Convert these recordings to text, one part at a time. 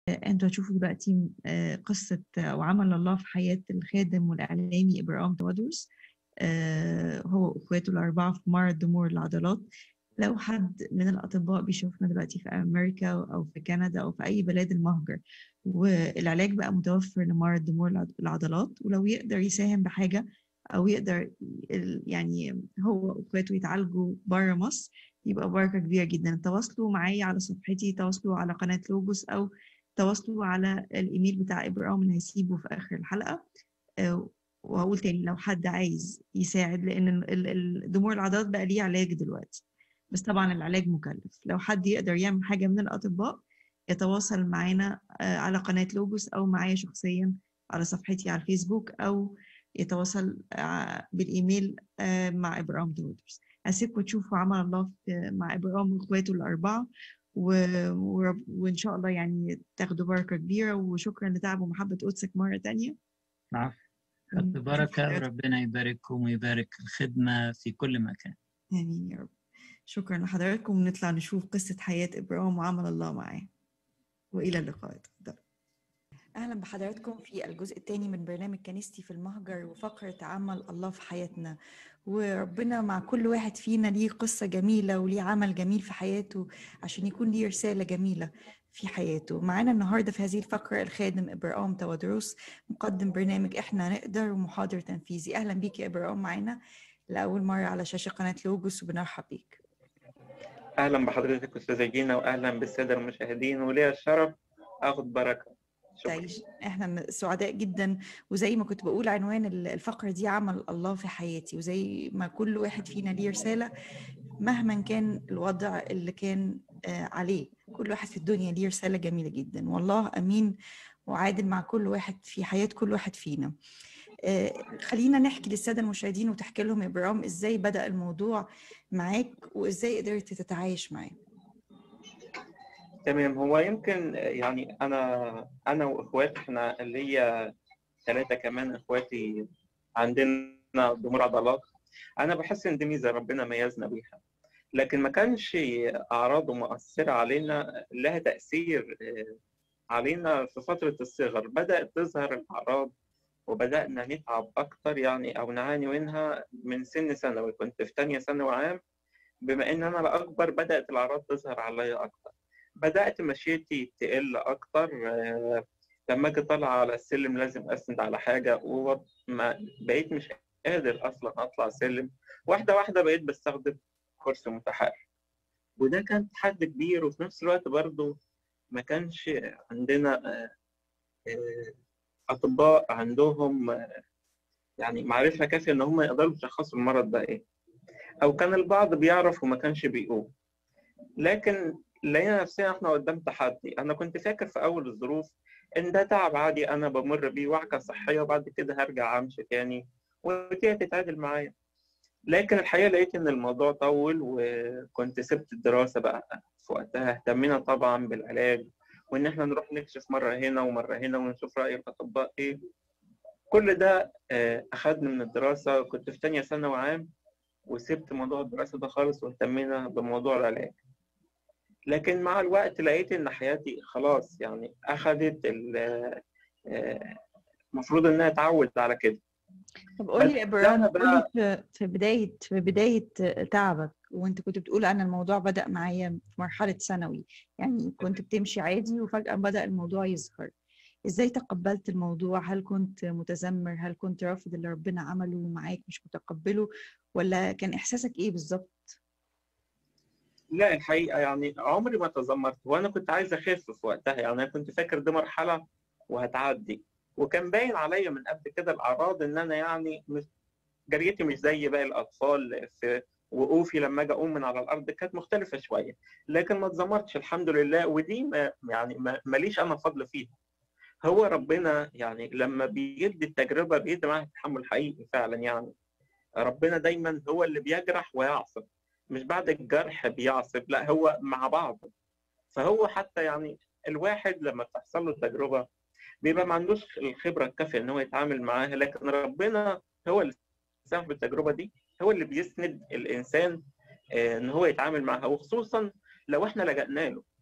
انتوا هتشوفوا دلوقتي قصة وعمل الله في حياة الخادم والإعلامي إبراهيم تودرس هو وإخواته الأربعة في مرض ضمور العضلات لو حد من الأطباء بيشوفنا دلوقتي في أمريكا أو في كندا أو في أي بلاد المهجر والعلاج بقى متوفر لمرض ضمور العضلات ولو يقدر يساهم بحاجة أو يقدر يعني هو وإخواته يتعالجوا بره مصر يبقى بركة كبيرة جدا تواصلوا معايا على صفحتي تواصلوا على قناة لوجوس أو تواصلوا على الإيميل بتاع إبراهيم اللي هيسيبه في آخر الحلقة وهقول تاني لو حد عايز يساعد لأن ضمور العضلات بقى ليه علاج دلوقتي بس طبعا العلاج مكلف لو حد يقدر يعمل حاجة من الأطباء يتواصل معانا على قناة لوجوس أو معايا شخصيا على صفحتي على الفيسبوك أو يتواصل بالإيميل مع إبراهيم دودرز أسيبكم تشوفوا عمل الله مع إبراهيم وإخواته الأربعة و... و... وإن شاء الله يعني تاخدوا بركة كبيرة وشكرا لتعب ومحبة قدسك مرة تانية نعم بركة وربنا يبارككم ويبارك الخدمة في كل مكان آمين يا رب شكرا لحضراتكم ونطلع نشوف قصة حياة إبراهيم وعمل الله معاه وإلى اللقاء تفضل أهلا بحضراتكم في الجزء الثاني من برنامج كنيستي في المهجر وفقرة عمل الله في حياتنا وربنا مع كل واحد فينا ليه قصة جميلة وليه عمل جميل في حياته عشان يكون ليه رسالة جميلة في حياته معانا النهاردة في هذه الفقرة الخادم إبراهيم تودروس مقدم برنامج إحنا نقدر ومحاضر تنفيذي أهلا بيك يا إبراهيم معانا لأول مرة على شاشة قناة لوجوس وبنرحب بيك أهلا بحضرتك أستاذة جينا وأهلا بالسادة المشاهدين وليا الشرف أخذ بركة تعيش احنا سعداء جدا وزي ما كنت بقول عنوان الفقره دي عمل الله في حياتي وزي ما كل واحد فينا ليه رساله مهما كان الوضع اللي كان عليه كل واحد في الدنيا ليه رساله جميله جدا والله امين وعادل مع كل واحد في حياه كل واحد فينا خلينا نحكي للساده المشاهدين وتحكي لهم ابراهيم ازاي بدا الموضوع معاك وازاي قدرت تتعايش معاه تمام هو يمكن يعني انا انا واخواتي احنا اللي هي ثلاثه كمان اخواتي عندنا ضمور عضلات انا بحس ان دي ميزه ربنا ميزنا بيها لكن ما كانش اعراضه مؤثره علينا لها تاثير علينا في فتره الصغر بدات تظهر الاعراض وبدانا نتعب اكتر يعني او نعاني منها من سن ثانوي كنت في ثانيه ثانوي عام بما ان انا الاكبر بدات الاعراض تظهر عليا اكتر بدأت مشيتي تقل أكتر لما أجي طالع على السلم لازم أسند على حاجة وما بقيت مش قادر أصلا أطلع سلم واحدة واحدة بقيت بستخدم كرسي متحرك وده كان تحدي كبير وفي نفس الوقت برضه ما كانش عندنا أطباء عندهم يعني معرفة كافية إن هم يقدروا يشخصوا المرض ده إيه أو كان البعض بيعرف وما كانش بيقوم لكن لقينا نفسنا احنا قدام تحدي انا كنت فاكر في اول الظروف ان ده تعب عادي انا بمر بيه وعكه صحيه وبعد كده هرجع امشي تاني وتيجي تتعادل معايا لكن الحقيقه لقيت ان الموضوع طول وكنت سبت الدراسه بقى في وقتها اهتمينا طبعا بالعلاج وان احنا نروح نكشف مره هنا ومره هنا ونشوف راي الاطباء ايه كل ده اخدني من الدراسه كنت في ثانيه ثانوي عام وسبت موضوع الدراسه ده خالص واهتمينا بموضوع العلاج لكن مع الوقت لقيت ان حياتي خلاص يعني اخذت المفروض انها اتعود على كده طب قول لي ابراهيم قول لي في بدايه في بدايه تعبك وانت كنت بتقول انا الموضوع بدا معايا في مرحله ثانوي يعني كنت بتمشي عادي وفجاه بدا الموضوع يظهر ازاي تقبلت الموضوع هل كنت متذمر هل كنت رافض اللي ربنا عمله معاك مش متقبله ولا كان احساسك ايه بالظبط لا الحقيقه يعني عمري ما تذمرت وانا كنت عايز اخف في وقتها يعني انا كنت فاكر دي مرحله وهتعدي وكان باين عليا من قبل كده الاعراض ان انا يعني مش جريتي مش زي باقي الاطفال في وقوفي لما اجي اقوم من على الارض كانت مختلفه شويه لكن ما اتذمرتش الحمد لله ودي ما يعني ماليش انا فضل فيها هو ربنا يعني لما بيدي التجربه بيدي معاها تحمل حقيقي فعلا يعني ربنا دايما هو اللي بيجرح ويعصب مش بعد الجرح بيعصب لا هو مع بعض فهو حتى يعني الواحد لما بتحصل له التجربه بيبقى ما عندوش الخبره الكافيه ان هو يتعامل معاها لكن ربنا هو اللي سامح بالتجربه دي هو اللي بيسند الانسان ان هو يتعامل معاها وخصوصا لو احنا لجأنا له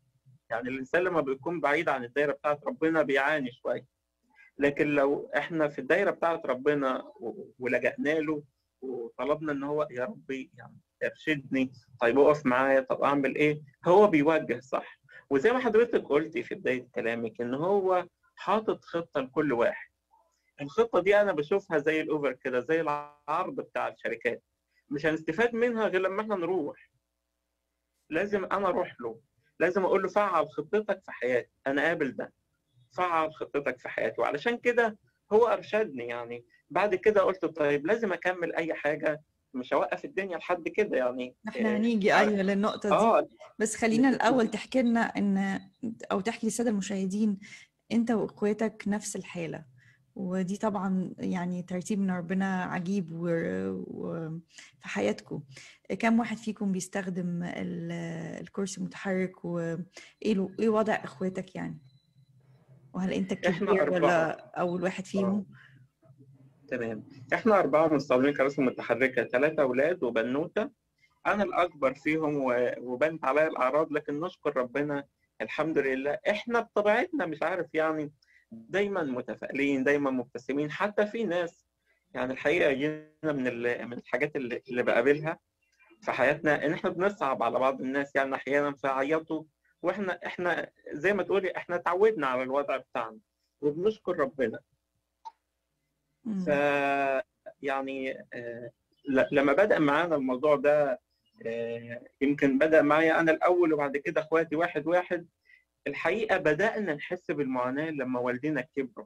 يعني الانسان لما بيكون بعيد عن الدايره بتاعت ربنا بيعاني شويه لكن لو احنا في الدايره بتاعت ربنا ولجأنا له وطلبنا ان هو يا ربي يعني ارشدني طيب اقف معايا طب اعمل ايه هو بيوجه صح وزي ما حضرتك قلتي في بدايه كلامك ان هو حاطط خطه لكل واحد الخطه دي انا بشوفها زي الاوفر كده زي العرض بتاع الشركات مش هنستفاد منها غير لما احنا نروح لازم انا اروح له لازم اقول له فعل خطتك في حياتي انا قابل ده فعل خطتك في حياتي وعلشان كده هو ارشدني يعني بعد كده قلت طيب لازم اكمل اي حاجه مش هوقف الدنيا لحد كده يعني احنا هنيجي ايوه للنقطه دي اه بس خلينا الاول تحكي لنا ان او تحكي للساده المشاهدين انت واخواتك نفس الحاله ودي طبعا يعني ترتيب من ربنا عجيب و... و... في حياتكم كم واحد فيكم بيستخدم ال... الكرسي المتحرك وايه له... ايه وضع اخواتك يعني وهل انت إحنا الكبير أربعة. ولا اول واحد فيهم تمام احنا اربعه مستخدمين كراسي متحركه ثلاثه اولاد وبنوته انا الاكبر فيهم و- وبنت عليا الاعراض لكن نشكر ربنا الحمد لله احنا بطبيعتنا مش عارف يعني دايما متفائلين دايما مبتسمين حتى في ناس يعني الحقيقه جينا من ال- من الحاجات اللي, اللي بقابلها في حياتنا ان احنا بنصعب على بعض الناس يعني احيانا فيعيطوا واحنا احنا زي ما تقولي احنا اتعودنا على الوضع بتاعنا وبنشكر ربنا مم. ف يعني آه، ل- لما بدأ معانا الموضوع ده آه، يمكن بدأ معايا أنا الأول وبعد كده إخواتي واحد واحد الحقيقة بدأنا نحس بالمعاناة لما والدينا كبروا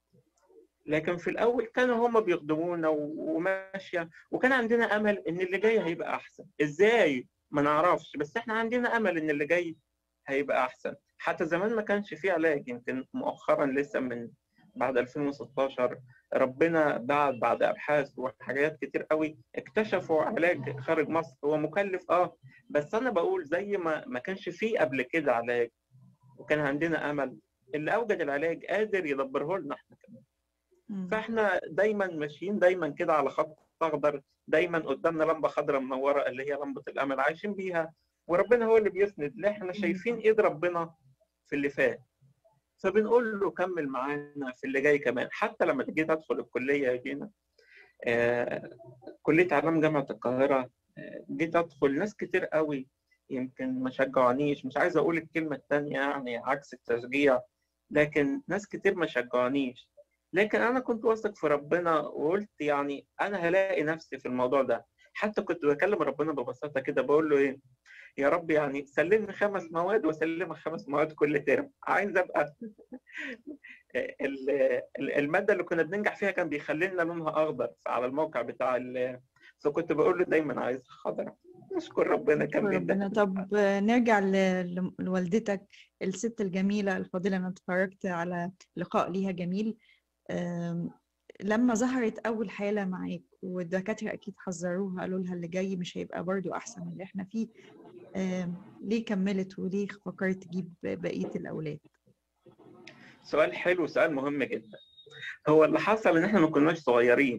لكن في الأول كانوا هما بيخدمونا و- وماشية وكان عندنا أمل إن اللي جاي هيبقى أحسن إزاي ما نعرفش بس إحنا عندنا أمل إن اللي جاي هيبقى أحسن حتى زمان ما كانش فيه علاج يمكن مؤخرا لسه من بعد 2016 ربنا بعد بعد ابحاث وحاجات كتير قوي اكتشفوا علاج خارج مصر هو مكلف اه بس انا بقول زي ما ما كانش فيه قبل كده علاج وكان عندنا امل اللي اوجد العلاج قادر يدبره لنا احنا كمان مم. فاحنا دايما ماشيين دايما كده على خط اخضر دايما قدامنا لمبه خضراء منوره اللي هي لمبه الامل عايشين بيها وربنا هو اللي بيسند لا احنا شايفين ايد ربنا في اللي فات فبنقول له كمل معانا في اللي جاي كمان حتى لما جيت ادخل الكليه يا جينا آه كليه اعلام جامعه القاهره آه جيت ادخل ناس كتير قوي يمكن ما شجعونيش مش عايز اقول الكلمه الثانيه يعني عكس التشجيع لكن ناس كتير ما شجعونيش لكن انا كنت واثق في ربنا وقلت يعني انا هلاقي نفسي في الموضوع ده حتى كنت بكلم ربنا ببساطه كده بقول له ايه يا رب يعني سلمني خمس مواد واسلمك خمس مواد كل ترم عايز ابقى ال- ال- الماده اللي كنا بننجح فيها كان بيخلي لنا لونها اخضر على الموقع بتاع ال- فكنت بقول له دايما عايز خضراء نشكر ربنا كان ربنا بيديها طب نرجع ل- ل- لوالدتك الست الجميلة الفاضلة أنا اتفرجت على لقاء ليها جميل أم، لما ظهرت أول حالة معاك والدكاترة أكيد حذروها قالوا لها اللي جاي مش هيبقى برضو أحسن من اللي إحنا فيه أم، ليه كملت وليه فكرت تجيب بقية الأولاد؟ سؤال حلو سؤال مهم جدا هو اللي حصل ان احنا ما كناش صغيرين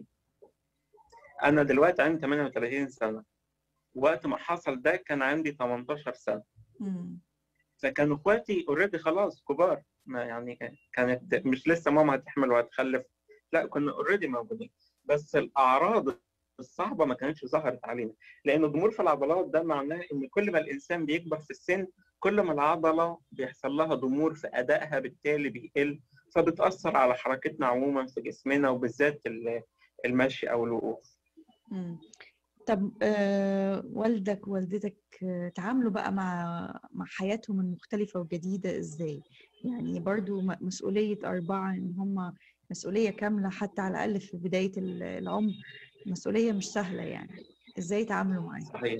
انا دلوقتي عندي 38 سنه وقت ما حصل ده كان عندي 18 سنه مم. فكانوا اخواتي اوريدي خلاص كبار ما يعني كانت مش لسه ماما هتحمل وهتخلف لا كنا اوريدي موجودين بس الاعراض الصعبه ما كانتش ظهرت علينا لان الضمور في العضلات ده معناه ان كل ما الانسان بيكبر في السن كل ما العضله بيحصل لها ضمور في ادائها بالتالي بيقل فبتاثر على حركتنا عموما في جسمنا وبالذات ال- المشي او الوقوف مم. طب آه، والدك ووالدتك آه، تعاملوا بقى مع مع حياتهم المختلفة والجديدة ازاي؟ يعني برضو م- مسؤولية أربعة إن هم مسؤولية كاملة حتى على الأقل في بداية ال- العمر مسؤولية مش سهلة يعني ازاي تعاملوا معاها؟ صحيح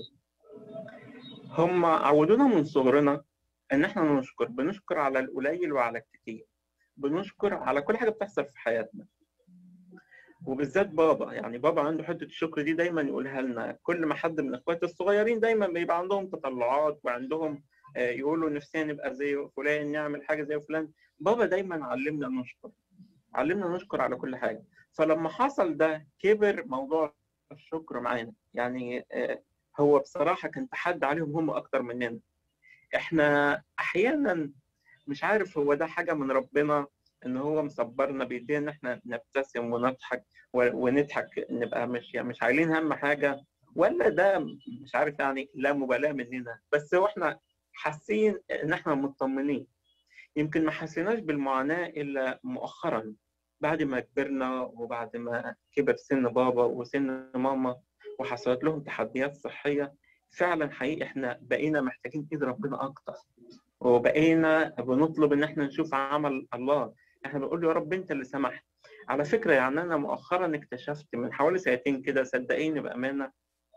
هم عودونا من صغرنا ان احنا نشكر بنشكر على القليل وعلى الكتير بنشكر على كل حاجه بتحصل في حياتنا وبالذات بابا يعني بابا عنده حته الشكر دي دايما يقولها لنا كل ما حد من اخواتي الصغيرين دايما بيبقى عندهم تطلعات وعندهم آه، يقولوا نفسنا نبقى زي فلان نعمل حاجه زي فلان بابا دايما علمنا نشكر علمنا نشكر على كل حاجه فلما حصل ده كبر موضوع الشكر معانا يعني آه، هو بصراحه كان تحدي عليهم هم اكتر مننا احنا احيانا مش عارف هو ده حاجه من ربنا ان هو مصبرنا بايدينا ان احنا نبتسم ونضحك ونضحك نبقى مش يعني مش عايلين هم حاجه ولا ده مش عارف يعني لا مبالاه مننا بس هو احنا حاسين ان احنا مطمنين يمكن ما حسيناش بالمعاناه الا مؤخرا بعد ما كبرنا وبعد ما كبر سن بابا وسن ماما وحصلت لهم تحديات صحيه فعلا حقيقي احنا بقينا محتاجين ايد ربنا اكتر وبقينا بنطلب ان احنا نشوف عمل الله احنا بنقول له يا رب انت اللي سمحت على فكره يعني انا مؤخرا اكتشفت من حوالي سنتين كده صدقيني بامانه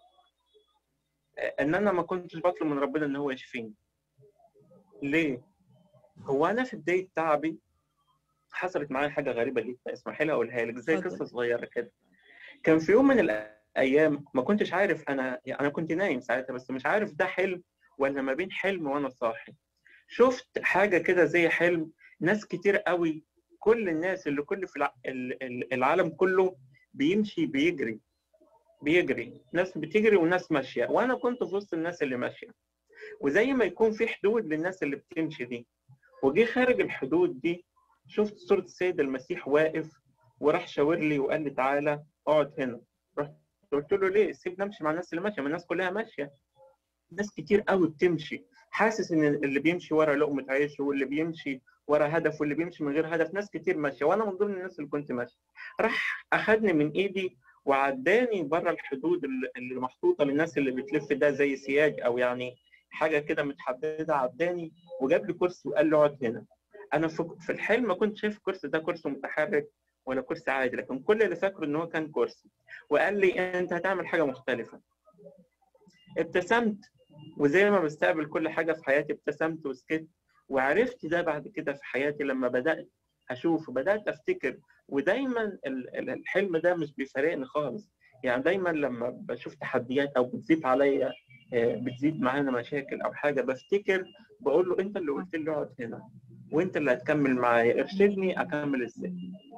ان انا ما كنتش بطلب من ربنا ان هو يشفيني ليه هو انا في بدايه تعبي حصلت معايا حاجه غريبه جدا اسمحي لي اقولها لك زي قصه صغيره كده كان في يوم من الايام ما كنتش عارف انا يعني انا كنت نايم ساعتها بس مش عارف ده حلم ولا ما بين حلم وانا صاحي شفت حاجه كده زي حلم ناس كتير قوي كل الناس اللي كل في العالم كله بيمشي بيجري بيجري ناس بتجري وناس ماشيه وانا كنت في وسط الناس اللي ماشيه وزي ما يكون في حدود للناس اللي بتمشي دي وجي خارج الحدود دي شفت صورة السيد المسيح واقف وراح شاور لي وقال لي تعالى اقعد هنا رحت قلت له ليه سيبني امشي مع الناس اللي ماشيه ما الناس كلها ماشيه ناس كتير قوي بتمشي حاسس ان اللي بيمشي ورا لقمه عيش واللي بيمشي ورا هدف واللي بيمشي من غير هدف ناس كتير ماشيه وانا من ضمن الناس اللي كنت ماشيه راح اخدني من ايدي وعداني بره الحدود اللي محطوطه للناس اللي بتلف ده زي سياج او يعني حاجه كده متحدده عداني وجاب لي كرسي وقال لي اقعد هنا انا في الحلم ما كنت شايف الكرسي ده كرسي متحرك ولا كرسي عادي لكن كل اللي فاكره ان هو كان كرسي وقال لي انت هتعمل حاجه مختلفه ابتسمت وزي ما بستقبل كل حاجه في حياتي ابتسمت وسكت وعرفت ده بعد كده في حياتي لما بدات اشوف وبدات افتكر ودايما الحلم ده مش بيفارقني خالص يعني دايما لما بشوف تحديات او بتزيد عليا بتزيد معانا مشاكل او حاجه بفتكر بقول له انت اللي قلت لي اقعد هنا وانت اللي هتكمل معايا ارشدني اكمل ازاي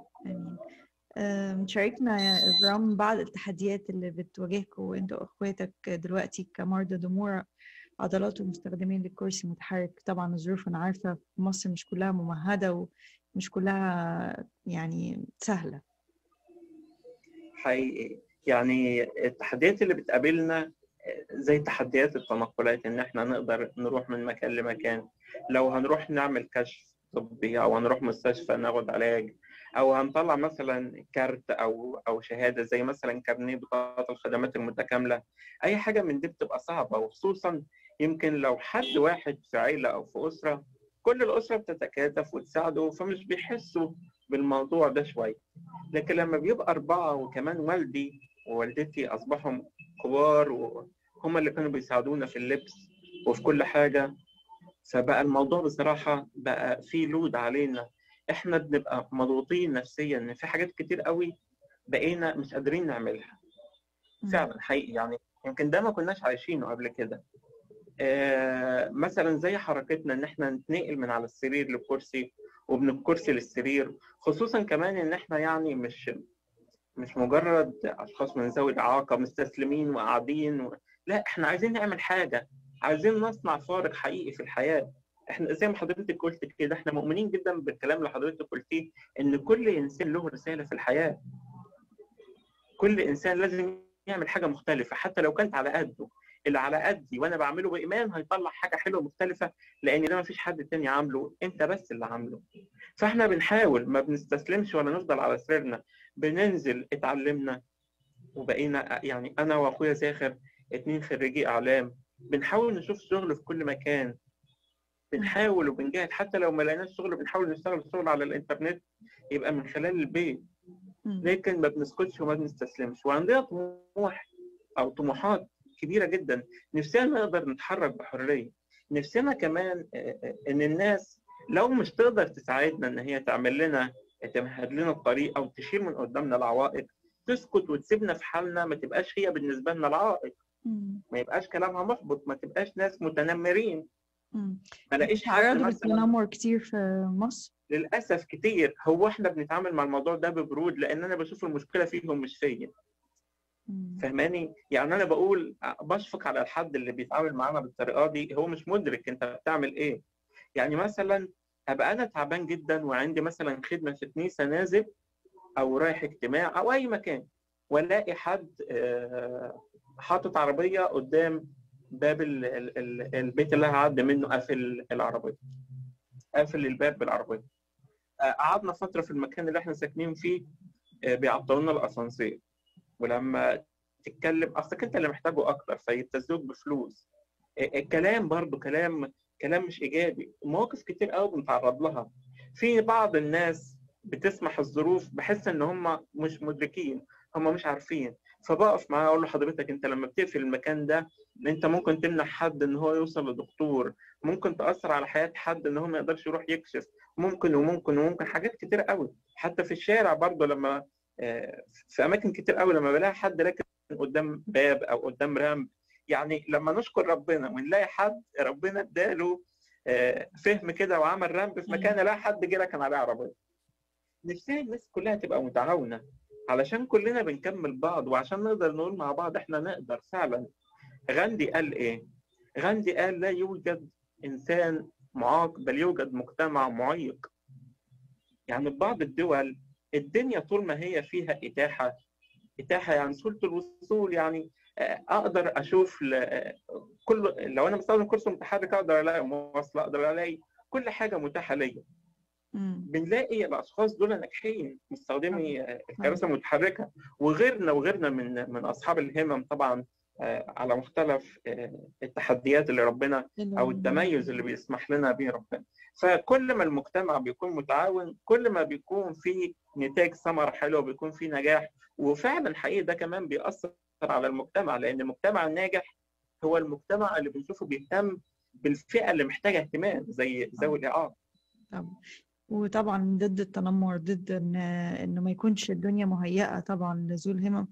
امين شاركنا يا ابرام بعض التحديات اللي بتواجهكم انت واخواتك دلوقتي كمرضى ضمور عضلات ومستخدمين للكرسي متحرك طبعا الظروف انا عارفه في مصر مش كلها ممهده ومش كلها يعني سهله حقيقي يعني التحديات اللي بتقابلنا زي تحديات التنقلات ان احنا نقدر نروح من مكان لمكان لو هنروح نعمل كشف طبي او هنروح مستشفى ناخد علاج او هنطلع مثلا كارت او او شهاده زي مثلا كارنيه بطاقه الخدمات المتكامله اي حاجه من دي بتبقى صعبه وخصوصا يمكن لو حد واحد في عيله او في اسره كل الاسره بتتكاتف وتساعده فمش بيحسوا بالموضوع ده شويه لكن لما بيبقى اربعه وكمان والدي ووالدتي اصبحوا كبار وهم اللي كانوا بيساعدونا في اللبس وفي كل حاجه فبقى الموضوع بصراحه بقى فيه لود علينا احنا بنبقى مضغوطين نفسيا ان في حاجات كتير قوي بقينا مش قادرين نعملها فعلا حقيقي يعني يمكن ده ما كناش عايشينه قبل كده آه مثلا زي حركتنا ان احنا نتنقل من على السرير للكرسي ومن الكرسي للسرير خصوصا كمان ان احنا يعني مش مش مجرد اشخاص من ذوي الاعاقه مستسلمين وقاعدين و... لا احنا عايزين نعمل حاجه عايزين نصنع فارق حقيقي في الحياه احنا زي ما حضرتك قلت كده احنا مؤمنين جدا بالكلام اللي حضرتك قلتيه ان كل انسان له رساله في الحياه كل انسان لازم يعمل حاجه مختلفه حتى لو كانت على قده اللي على قدي وانا بعمله بايمان هيطلع حاجه حلوه مختلفه لان ده ما فيش حد تاني عامله انت بس اللي عامله فاحنا بنحاول ما بنستسلمش ولا نفضل على سريرنا بننزل اتعلمنا وبقينا يعني انا واخويا زاخر اتنين خريجي اعلام بنحاول نشوف شغل في كل مكان بنحاول وبنجاهد حتى لو ما لقيناش شغل بنحاول نشتغل شغل على الانترنت يبقى من خلال البيت لكن ما بنسكتش وما بنستسلمش وعندنا طموح او طموحات كبيره جدا نفسنا نقدر نتحرك بحريه نفسنا كمان ان الناس لو مش تقدر تساعدنا ان هي تعمل لنا تمهد لنا الطريق او تشيل من قدامنا العوائق تسكت وتسيبنا في حالنا ما تبقاش هي بالنسبه لنا العائق ما يبقاش كلامها محبط ما تبقاش ناس متنمرين ما لاقيش حد بالتنمر كتير في مصر للاسف كتير هو احنا بنتعامل مع الموضوع ده ببرود لان انا بشوف المشكله فيهم مش فيا مم. فهماني يعني انا بقول بشفق على الحد اللي بيتعامل معانا بالطريقه دي هو مش مدرك انت بتعمل ايه يعني مثلا ابقى انا تعبان جدا وعندي مثلا خدمه في كنيسه نازل او رايح اجتماع او اي مكان والاقي حد آه، حاطط عربيه قدام باب ال- ال- ال- البيت اللي هعدي منه قافل العربيه قافل الباب بالعربيه آه، قعدنا فتره في المكان اللي احنا ساكنين فيه آه، بيعطلوا لنا الاسانسير ولما تتكلم اصلك انت اللي محتاجه اكتر فيبتزوك بفلوس آه، الكلام برضو كلام كلام مش ايجابي مواقف كتير قوي بنتعرض لها في بعض الناس بتسمح الظروف بحس ان هم مش مدركين هم مش عارفين فبقف معاه اقول له حضرتك انت لما بتقفل المكان ده انت ممكن تمنع حد ان هو يوصل لدكتور ممكن تاثر على حياه حد ان هو ما يقدرش يروح يكشف ممكن وممكن وممكن حاجات كتير قوي حتى في الشارع برضه لما آه، في اماكن كتير قوي لما بلاقي حد راكن قدام باب او قدام رامب يعني لما نشكر ربنا ونلاقي حد ربنا اداله آه، فهم كده وعمل رامب في مكان لا حد جه ركن عليه عربيه نفسي الناس كلها تبقى متعاونه علشان كلنا بنكمل بعض وعشان نقدر نقول مع بعض احنا نقدر فعلا غاندي قال ايه غاندي قال لا يوجد انسان معاق بل يوجد مجتمع معيق يعني في بعض الدول الدنيا طول ما هي فيها اتاحه اتاحه يعني سهوله الوصول يعني آه، اقدر اشوف ل- آه، كل لو انا بستخدم كرسي متحرك اقدر الاقي مواصله اقدر الاقي كل حاجه متاحه ليا مم. بنلاقي الاشخاص دول ناجحين مستخدمي آه، الكراسي المتحركه وغيرنا وغيرنا من من اصحاب الهمم طبعا آه، على مختلف آه، التحديات اللي ربنا او التميز اللي بيسمح لنا به ربنا فكل ما المجتمع بيكون متعاون كل ما بيكون في نتاج ثمره حلوه بيكون في نجاح وفعلا حقيقي ده كمان بيأثر على المجتمع لان المجتمع الناجح هو المجتمع اللي بنشوفه بيهتم بالفئه اللي محتاجه اهتمام زي ذوي الاعاقه طبعا وطبعا ضد التنمر ضد ان انه ما يكونش الدنيا مهيئه طبعا لذوي الهمم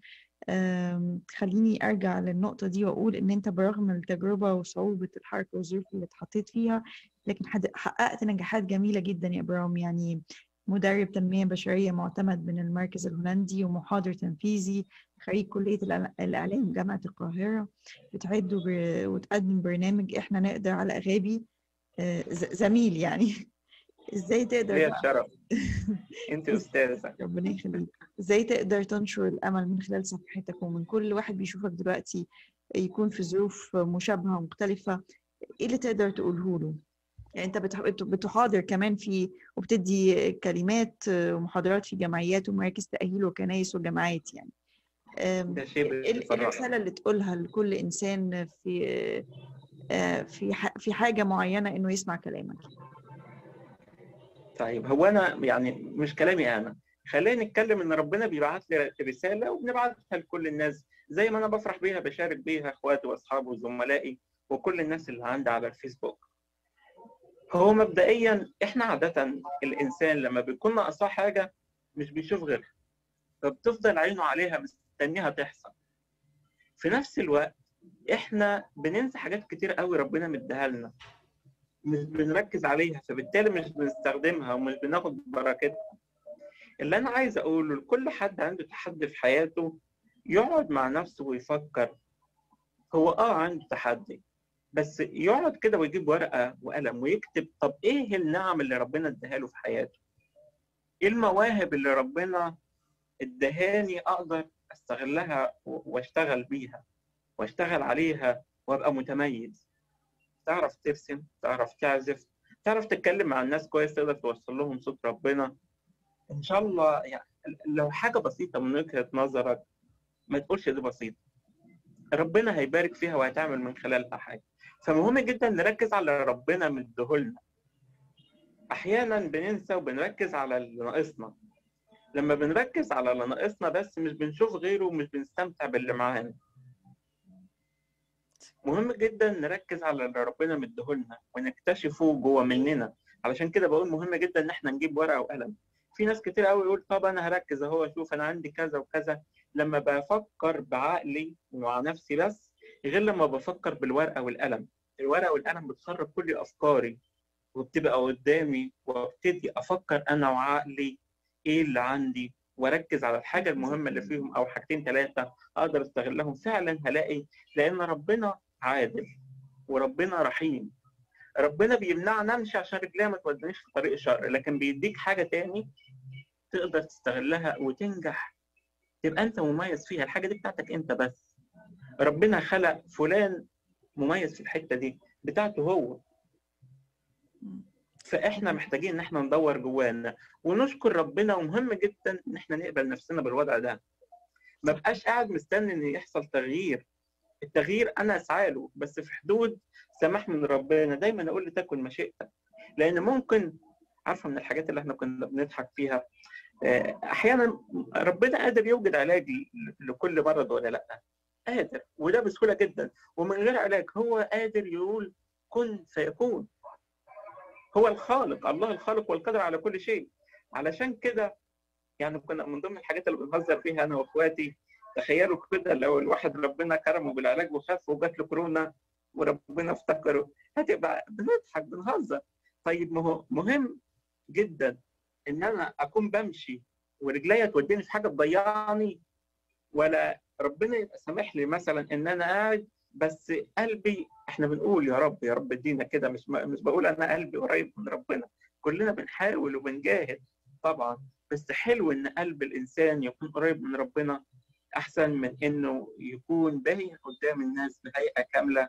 أم، خليني ارجع للنقطه دي واقول ان انت برغم التجربه وصعوبه الحركه والظروف اللي اتحطيت فيها لكن حد- حققت نجاحات جميله جدا يا ابراهيم يعني مدرب تنميه بشريه معتمد من المركز الهولندي ومحاضر تنفيذي خريج كليه الإعلا- الاعلام جامعه القاهره بتعد وب- وتقدم برنامج احنا نقدر على اغابي آه، ز- زميل يعني ازاي تقدر ليا بقى الشرف انت استاذه ربنا يخليك ازاي تقدر تنشر الامل من خلال صفحتك ومن كل واحد بيشوفك دلوقتي يكون في ظروف مشابهه ومختلفه ايه اللي تقدر تقوله له يعني انت بتح- بت- بتحاضر كمان في وبتدي كلمات ومحاضرات في جمعيات ومراكز تاهيل وكنايس وجامعات يعني أم، ده شيء ايه ال- إيه بيفرحنا. الرساله اللي تقولها لكل انسان في آه، في ح- في حاجه معينه انه يسمع كلامك طيب هو انا يعني مش كلامي انا خلينا نتكلم ان ربنا بيبعت لي رساله وبنبعتها لكل الناس زي ما انا بفرح بيها بشارك بيها اخواتي واصحابي وزملائي وكل الناس اللي عندي على الفيسبوك هو مبدئيا احنا عاده الانسان لما بيكون ناقصاه حاجه مش بيشوف غيرها فبتفضل عينه عليها مستنيها تحصل في نفس الوقت احنا بننسى حاجات كتير قوي ربنا مديها لنا مش بنركز عليها فبالتالي مش بنستخدمها ومش بناخد بركتها اللي انا عايز اقوله لكل حد عنده تحدي في حياته يقعد مع نفسه ويفكر هو اه عنده تحدي بس يقعد كده ويجيب ورقه وقلم ويكتب طب ايه النعم اللي ربنا اداها له في حياته ايه المواهب اللي ربنا ادهاني اقدر استغلها و- واشتغل بيها واشتغل عليها وابقى متميز تعرف ترسم تعرف تعزف تعرف تتكلم مع الناس كويس تقدر توصل لهم صوت ربنا ان شاء الله يعني لو حاجه بسيطه من وجهه نظرك ما تقولش دي بسيطه ربنا هيبارك فيها وهتعمل من خلالها حاجه فمهم جدا نركز على ربنا مديهولنا احيانا بننسى وبنركز على اللي ناقصنا لما بنركز على اللي ناقصنا بس مش بنشوف غيره ومش بنستمتع باللي معانا مهم جدا نركز على اللي ربنا مديهولنا ونكتشفه جوه مننا علشان كده بقول مهم جدا ان احنا نجيب ورقه وقلم في ناس كتير قوي يقول طب انا هركز اهو اشوف انا عندي كذا وكذا لما بفكر بعقلي ومع نفسي بس غير لما بفكر بالورقه والقلم الورقه والقلم بتخرج كل افكاري وبتبقى قدامي وابتدي افكر انا وعقلي ايه اللي عندي واركز على الحاجه المهمه اللي فيهم او حاجتين ثلاثه اقدر استغلهم فعلا هلاقي لان ربنا عادل وربنا رحيم ربنا بيمنعنا نمشي عشان رجليها ما تودينيش في طريق الشر لكن بيديك حاجه تاني تقدر تستغلها وتنجح تبقى انت مميز فيها الحاجه دي بتاعتك انت بس ربنا خلق فلان مميز في الحته دي بتاعته هو فاحنا محتاجين ان احنا ندور جوانا ونشكر ربنا ومهم جدا ان احنا نقبل نفسنا بالوضع ده ما بقاش قاعد مستني ان يحصل تغيير التغيير انا اسعى له بس في حدود سماح من ربنا دايما اقول لتكن مشيئتك لان ممكن عارفه من الحاجات اللي احنا كنا بنضحك فيها احيانا ربنا قادر يوجد علاج لكل مرض ولا لا قادر وده بسهوله جدا ومن غير علاج هو قادر يقول كن فيكون هو الخالق الله الخالق والقادر على كل شيء علشان كده يعني كنا من ضمن الحاجات اللي بنهزر فيها انا واخواتي تخيلوا كده لو الواحد ربنا كرمه بالعلاج وخف وجات له كورونا وربنا افتكره هتبقى بنضحك بنهزر طيب ما هو مهم جدا ان انا اكون بمشي ورجليا توديني في حاجه تضيعني ولا ربنا يبقى سامح لي مثلا ان انا قاعد بس قلبي احنا بنقول يا رب يا رب ادينا كده مش مش بقول انا قلبي قريب من ربنا كلنا بنحاول وبنجاهد طبعا بس حلو ان قلب الانسان يكون قريب من ربنا احسن من انه يكون باين قدام الناس بهيئه كامله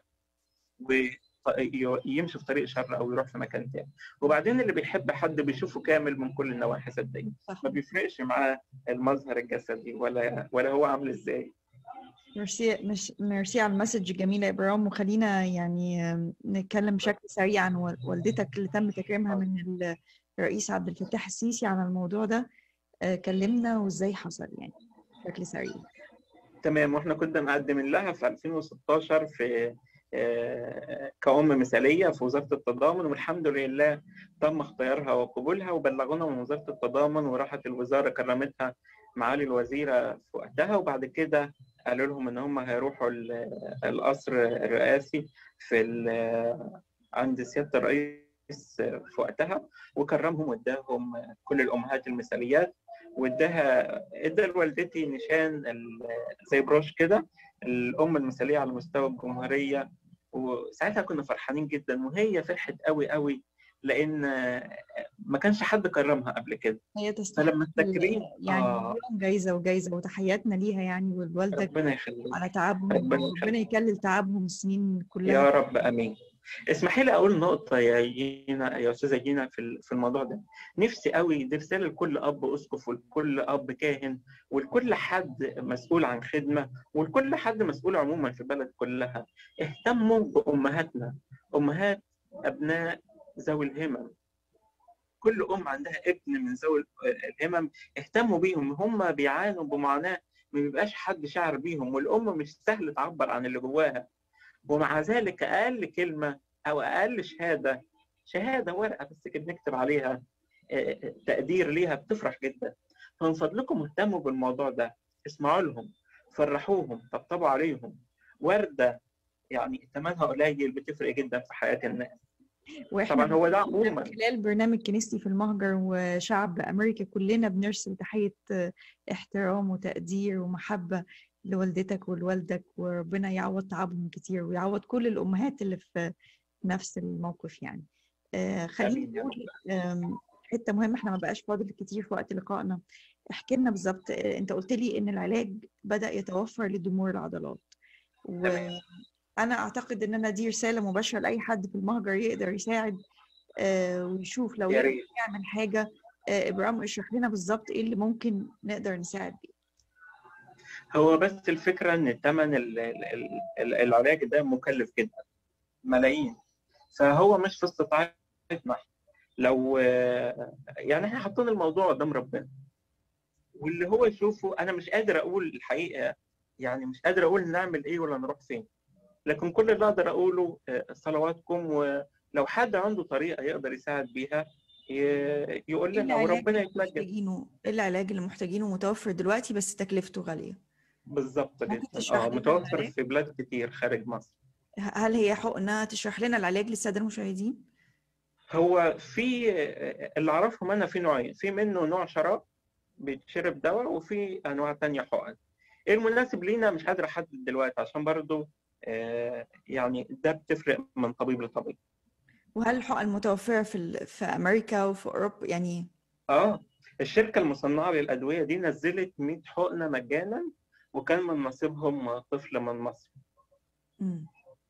ويمشي في طريق شر او يروح في مكان تاني وبعدين اللي بيحب حد بيشوفه كامل من كل النواحي صدقني ما بيفرقش معاه المظهر الجسدي ولا ولا هو عامل ازاي ميرسي مش ميرسي على المسج الجميله يا ابراهيم وخلينا يعني نتكلم بشكل سريع عن والدتك اللي تم تكريمها من الرئيس عبد الفتاح السيسي على الموضوع ده كلمنا وازاي حصل يعني بشكل سريع تمام واحنا كنا مقدمين لها في 2016 في كأم مثالية في وزارة التضامن والحمد لله تم اختيارها وقبولها وبلغونا من وزارة التضامن وراحت الوزارة كرمتها معالي الوزيرة في وقتها وبعد كده قالوا لهم ان هم هيروحوا القصر الرئاسي في عند سيادة الرئيس في وقتها وكرمهم واداهم كل الامهات المثاليات واداها ادى لوالدتي نشان زي بروش كده الام المثاليه على مستوى الجمهوريه وساعتها كنا فرحانين جدا وهي فرحت قوي قوي لان ما كانش حد كرمها قبل كده هي تستحق فلما التكريم يعني آه. جايزه وجايزه وتحياتنا ليها يعني والوالده ربنا يخليك على تعبهم ربنا ربنا يكلل تعبهم السنين كلها يا رب امين اسمحي لي اقول نقطه يا جينا يا استاذه جينا في في الموضوع ده نفسي قوي دي رساله لكل اب اسقف ولكل اب كاهن ولكل حد مسؤول عن خدمه ولكل حد مسؤول عموما في البلد كلها اهتموا بامهاتنا امهات ابناء ذوي الهمم كل ام عندها ابن من ذوي الهمم اهتموا بيهم هم بيعانوا بمعاناه ما بيبقاش حد شعر بيهم والام مش سهل تعبر عن اللي جواها ومع ذلك اقل كلمه او اقل شهاده شهاده ورقه بس كده نكتب عليها تقدير ليها بتفرح جدا فمن فضلكم اهتموا بالموضوع ده اسمعوا لهم فرحوهم طبطبوا عليهم ورده يعني ثمنها قليل بتفرق جدا في حياه الناس واحنا طبعا هو ده عموما خلال برنامج كنيستي في المهجر وشعب امريكا كلنا بنرسل تحيه احترام وتقدير ومحبه لوالدتك ولوالدك وربنا يعوض تعبهم كتير ويعوض كل الامهات اللي في نفس الموقف يعني آه خلينا نقول حته مهمه احنا ما بقاش فاضل كتير في وقت لقائنا احكي لنا بالظبط آه انت قلت لي ان العلاج بدا يتوفر لضمور العضلات وانا اعتقد ان انا دي رساله مباشره لاي حد في المهجر يقدر يساعد آه ويشوف لو يقدر يعمل حاجه آه ابراهيم اشرح لنا بالظبط ايه اللي ممكن نقدر نساعد بيه هو بس الفكرة إن ثمن العلاج ده مكلف جدا ملايين فهو مش في استطاعتنا لو يعني احنا حاطين الموضوع قدام ربنا واللي هو يشوفه أنا مش قادر أقول الحقيقة يعني مش قادر أقول نعمل إيه ولا نروح فين لكن كل اللي أقدر أقوله صلواتكم ولو حد عنده طريقة يقدر يساعد بيها يقول لنا وربنا يتمجد ايه العلاج اللي محتاجينه متوفر دلوقتي بس تكلفته غاليه بالظبط جدا اه متوفر في بلاد كتير خارج مصر هل هي حقنه تشرح لنا العلاج للساده المشاهدين هو في اللي اعرفهم انا في نوعين في منه نوع شراب بيتشرب دواء وفي انواع تانية حقن ايه المناسب لينا مش قادر احدد دلوقتي عشان برضو آه، يعني ده بتفرق من طبيب لطبيب وهل الحقن متوفرة في ال- في أمريكا وفي أوروبا يعني اه الشركة المصنعة للأدوية دي نزلت 100 حقنة مجانا وكان من نصيبهم طفل من مصر مم.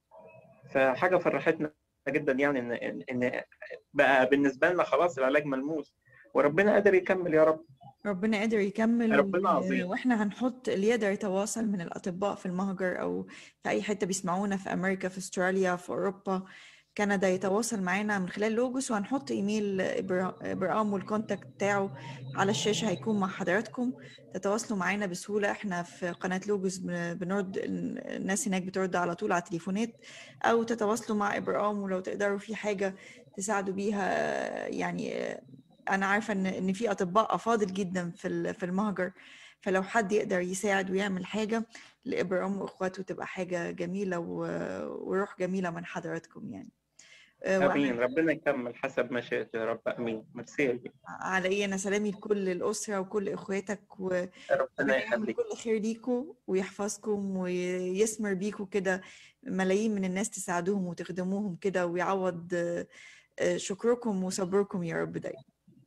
فحاجة فرحتنا جدا يعني إن إن إن بقى بالنسبة لنا خلاص العلاج ملموس وربنا قادر يكمل يا رب ربنا قادر يكمل ربنا و- عظيم. واحنا هنحط اللي يقدر يتواصل من الأطباء في المهجر أو في أي حتة بيسمعونا في أمريكا في أستراليا في أوروبا كندا يتواصل معانا من خلال لوجوس وهنحط إيميل إبرا- إبرام والكونتاكت بتاعه على الشاشة هيكون مع حضراتكم تتواصلوا معانا بسهولة احنا في قناة لوجوس بن- بنرد الناس هناك بترد على طول على التليفونات أو تتواصلوا مع إبرام ولو تقدروا في حاجة تساعدوا بيها يعني انا عارفه ان ان في اطباء افاضل جدا في ال- في المهجر فلو حد يقدر يساعد ويعمل حاجه لابرام واخواته تبقى حاجه جميله و- وروح جميله من حضراتكم يعني آه، وأنا امين ربنا يكمل حسب مشيئته يا رب امين ميرسي يا جدع. على ايه انا سلامي لكل الاسره وكل اخواتك وربنا ربنا يعمل يخليك كل خير ليكم ويحفظكم ويثمر بيكم كده ملايين من الناس تساعدوهم وتخدموهم كده ويعوض آه، آه، شكركم وصبركم يا رب دايما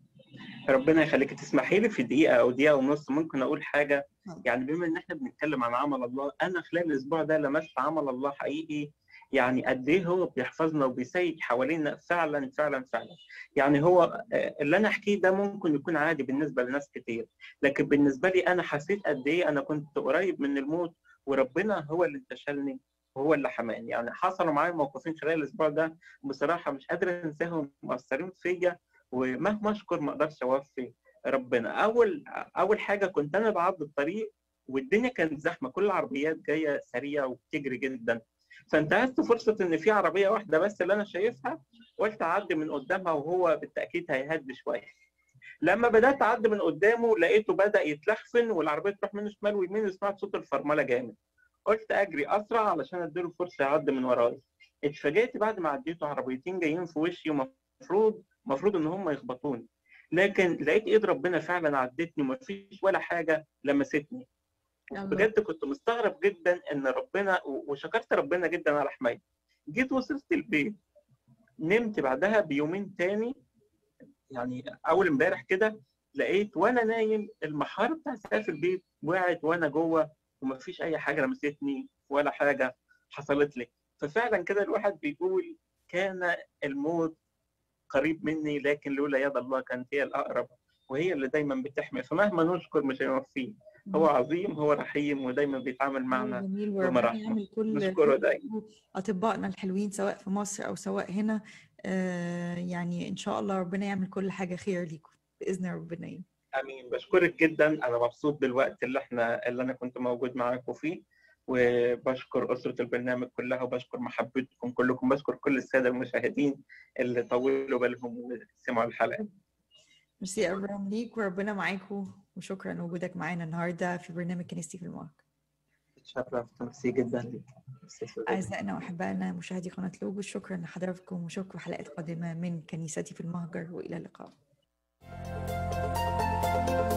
ربنا يخليك تسمحي لي في دقيقة أو دقيقة ونص ممكن أقول حاجة اتفضل. يعني بما إن إحنا بنتكلم عن عمل الله أنا خلال الأسبوع ده لمست عمل الله حقيقي يعني قد إيه هو بيحفظنا وبيسيج حوالينا فعلا فعلا فعلا يعني هو آه، اللي أنا أحكيه ده ممكن يكون عادي بالنسبة لناس كتير لكن بالنسبة لي أنا حسيت قد إيه أنا كنت قريب من الموت وربنا هو اللي انتشلني وهو اللي حماني يعني حصلوا معايا موقفين خلال الأسبوع ده بصراحة مش قادر أنساهم مؤثرين فيا ومهما اشكر ما اقدرش اوفي ربنا اول اول حاجه كنت انا بعض الطريق والدنيا كانت زحمه كل العربيات جايه سريعه وبتجري جدا فانتهزت فرصه ان في عربيه واحده بس اللي انا شايفها قلت اعدي من قدامها وهو بالتاكيد هيهدي شويه لما بدات اعدي من قدامه لقيته بدا يتلخفن والعربيه تروح منه شمال ويمين وسمعت صوت الفرمله جامد قلت اجري اسرع علشان اديله فرصه يعدي من ورايا اتفاجئت بعد ما عديته عربيتين جايين في وشي ومفروض المفروض ان هم يخبطوني لكن لقيت ايد ربنا فعلا عدتني ومفيش ولا حاجه لمستني الله. بجد كنت مستغرب جدا ان ربنا وشكرت ربنا جدا على حمايته جيت وصلت البيت نمت بعدها بيومين تاني يعني اول امبارح كده لقيت وانا نايم المحاره بتاع سقف البيت وقعت وانا جوه ومفيش اي حاجه لمستني ولا حاجه حصلت لي ففعلا كده الواحد بيقول كان الموت قريب مني لكن لولا يد الله كانت هي الاقرب وهي اللي دايما بتحمي فمهما نشكر مش هيوفيه هو عظيم هو رحيم ودايما بيتعامل معنا جميل وربنا بمراحمه. يعمل كل نشكره خير دايما. أطبائنا الحلوين سواء في مصر أو سواء هنا آه، يعني إن شاء الله ربنا يعمل كل حاجة خير ليكم بإذن ربنا يعني. امين بشكرك جدا انا مبسوط بالوقت اللي احنا اللي انا كنت موجود معاكم فيه وبشكر اسره البرنامج كلها وبشكر محبتكم كلكم بشكر كل الساده المشاهدين اللي طولوا بالهم وسمعوا الحلقه ميرسي يا أبرام ليك وربنا معاكم وشكرا وجودك معانا النهاردة في برنامج كنيستي في المواقع اتشرفت ميرسي جدا ليك ميرسي سوزان. أعزائنا وأحبائنا مشاهدي قناة لوجو شكرا لحضراتكم وشكرا حلقات قادمة من كنيستي في المهجر وإلى اللقاء